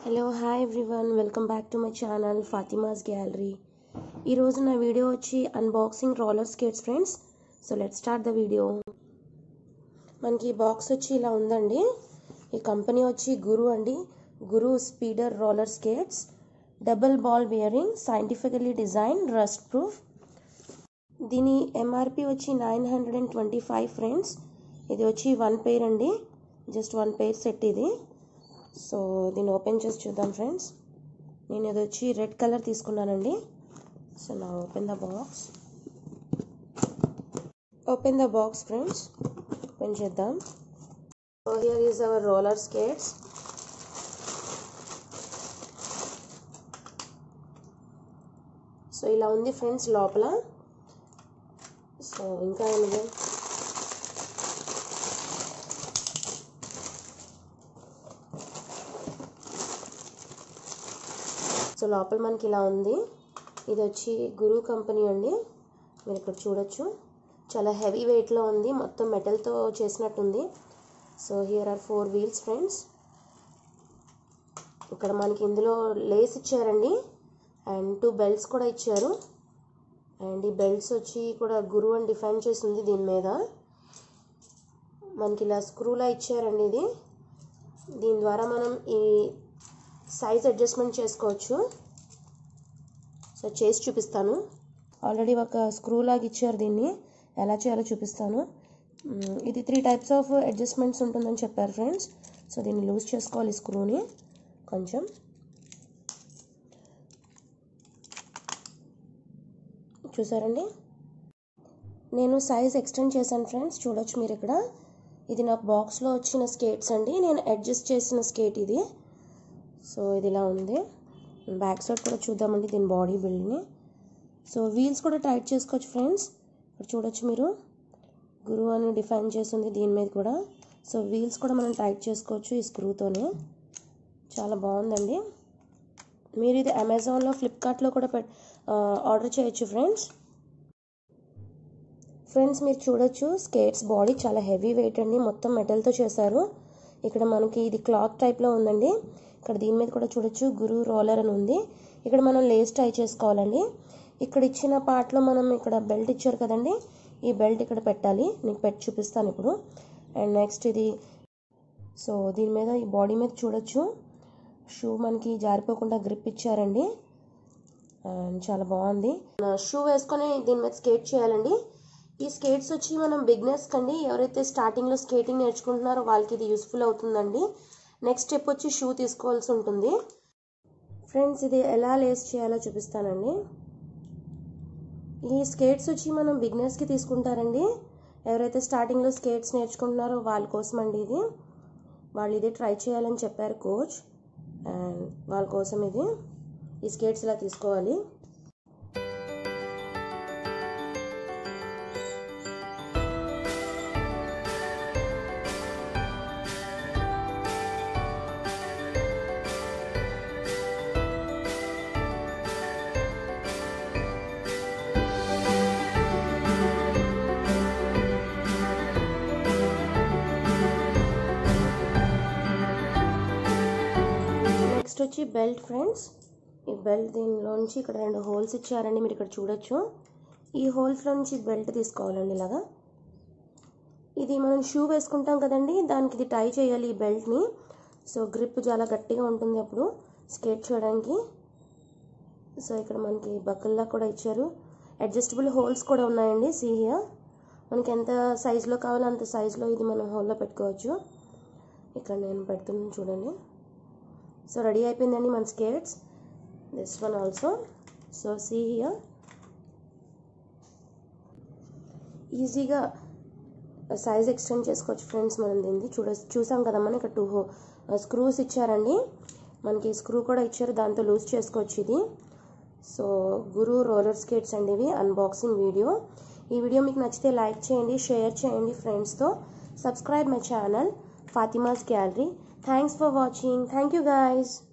hello hi everyone welcome back to my channel Fatima's gallery ఈరోజు నా video వచ్చి unboxing roller skates friends so let start the video మనకి ఈ box వచ్చి ఇలా ఉందండి ఈ కంపెనీ వచ్చి గురు అండి Guru speeder roller skates double ball bearing scientifically design rust proof దీని ఎంఆర్పి వచ్చి nine hundred and twenty five friends ఇది వచ్చి వన్ పేర్ అండి జస్ట్ వన్ పేర్ సెట్ ఇది సో దీన్ని ఓపెన్ చేసి చూద్దాం ఫ్రెండ్స్ నేను ఇది వచ్చి రెడ్ కలర్ తీసుకున్నానండి సో నా open the box open the box friends open చేద్దాం so here is our roller skates so ఇలా ఉంది ఫ్రెండ్స్ లోపల సో ఇంకా ఏమిటి సో లోపల మనకి ఇలా ఉంది ఇది వచ్చి గురు కంపెనీ అండి మీరు ఇక్కడ చూడొచ్చు చాలా హెవీ వెయిట్లో ఉంది మొత్తం మెటల్తో చేసినట్టుంది so here are four wheels friends ఇక్కడ మనకి ఇందులో లేస్ ఇచ్చారండి అండ్ టూ బెల్ట్స్ కూడా ఇచ్చారు అండ్ ఈ బెల్ట్స్ వచ్చి కూడా గురు అని డిఫైన్ చేసి ఉంది దీని మీద మనకి ఇలా స్క్రూలా ఇచ్చారండి ఇది దీని ద్వారా మనం ఈ సైజ్ అడ్జస్ట్మెంట్ చేసుకోవచ్చు సో చేసి చూపిస్తాను ఆల్రెడీ ఒక స్క్రూ లాగా ఇచ్చారు దీన్ని ఎలా చేయాలో చూపిస్తాను ఇది త్రీ టైప్స్ ఆఫ్ అడ్జస్ట్మెంట్స్ ఉంటుందని చెప్పారు ఫ్రెండ్స్ సో దీన్ని లూజ్ చేసుకోవాలి స్క్రూని కొంచెం చూసారండి నేను సైజ్ ఎక్స్టెండ్ చేశాను ఫ్రెండ్స్ చూడొచ్చు మీరు ఇక్కడ ఇది నాకు బాక్స్లో వచ్చిన స్కేట్స్ అండి నేను అడ్జస్ట్ చేసిన స్కేట్ ఇది సో ఇది ఇలా ఉంది బ్యాక్ సైడ్ కూడా చూద్దామండి దీని బాడీ బిల్డ్ని సో వీల్స్ కూడా టైట్ చేసుకోవచ్చు ఫ్రెండ్స్ ఇక్కడ చూడొచ్చు మీరు గురువు అని డిఫైన్ చేస్తుంది దీని మీద కూడా సో వీల్స్ కూడా మనం టైట్ చేసుకోవచ్చు ఈ స్క్రూతోనే చాలా బాగుందండి మీరు ఇది అమెజాన్లో ఫ్లిప్కార్ట్లో కూడా పెట్ ఆర్డర్ చేయొచ్చు ఫ్రెండ్స్ ఫ్రెండ్స్ మీరు చూడొచ్చు స్కేట్స్ బాడీ చాలా హెవీ వెయిట్ అండి మొత్తం మెటల్తో చేశారు ఇక్కడ మనకి ఇది క్లాత్ టైప్లో ఉందండి ఇక్కడ దీని మీద కూడా చూడొచ్చు గురు రోలర్ అని ఉంది ఇక్కడ మనం లేస్ టై చేసుకోవాలండి ఇక్కడ ఇచ్చిన పార్ట్లో మనం ఇక్కడ బెల్ట్ ఇచ్చారు కదండి ఈ బెల్ట్ ఇక్కడ పెట్టాలి నీకు పెట్టి చూపిస్తాను ఇప్పుడు అండ్ నెక్స్ట్ ఇది సో దీని మీద ఈ బాడీ మీద చూడొచ్చు షూ మనకి జారిపోకుండా గ్రిప్ ఇచ్చారండి అండ్ చాలా బాగుంది షూ వేసుకొని దీని మీద స్కేట్ చేయాలండి ఈ స్కేట్స్ వచ్చి మనం బిగ్నర్స్ కండి ఎవరైతే స్టార్టింగ్లో స్కేటింగ్ నేర్చుకుంటున్నారో వాళ్ళకి ఇది యూస్ఫుల్ అవుతుందండి నెక్స్ట్ స్టెప్ వచ్చి షూ తీసుకోవాల్సి ఉంటుంది ఫ్రెండ్స్ ఇది ఎలా లేస్ చేయాలో చూపిస్తానండి ఈ స్కేట్స్ వచ్చి మనం బిగినర్స్కి తీసుకుంటారండి ఎవరైతే స్టార్టింగ్లో స్కేట్స్ నేర్చుకుంటున్నారో వాళ్ళ కోసం అండి ఇది వాళ్ళు ఇది ట్రై చేయాలని చెప్పారు కోచ్ అండ్ వాళ్ళ కోసం ఇది ఈ స్కేట్స్ ఇలా తీసుకోవాలి నెక్స్ట్ వచ్చి బెల్ట్ ఫ్రెండ్స్ ఈ బెల్ట్ దీనిలోంచి ఇక్కడ రెండు హోల్స్ ఇచ్చారండి మీరు ఇక్కడ చూడొచ్చు ఈ హోల్స్లో నుంచి బెల్ట్ తీసుకోవాలండి ఇలాగా ఇది మనం షూ వేసుకుంటాం కదండి దానికి ఇది టై చేయాలి ఈ బెల్ట్ని సో గ్రిప్ చాలా గట్టిగా ఉంటుంది అప్పుడు స్కేట్ చేయడానికి సో ఇక్కడ మనకి బక్కల్లా కూడా ఇచ్చారు అడ్జస్టబుల్ హోల్స్ కూడా ఉన్నాయండి సీహియా మనకి ఎంత సైజులో కావాలో అంత సైజులో ఇది మనం హోల్లో పెట్టుకోవచ్చు ఇక్కడ నేను పెడుతున్నాను చూడండి సో రెడీ అయిపోయిందండి మన skates this one also so see here ఈజీగా సైజ్ ఎక్స్టెండ్ చేసుకోవచ్చు ఫ్రెండ్స్ మనం దీన్ని చూడ చూసాం కదా మనం ఇక్కడ టూ స్క్రూస్ ఇచ్చారండి మనకి స్క్రూ కూడా ఇచ్చారు దాంతో లూజ్ చేసుకోవచ్చు ఇది సో గురు రోలర్ స్కేట్స్ అండి ఇవి అన్బాక్సింగ్ వీడియో ఈ వీడియో మీకు నచ్చితే లైక్ చేయండి షేర్ చేయండి ఫ్రెండ్స్తో subscribe my channel Fatima's gallery thanks for watching thank you guys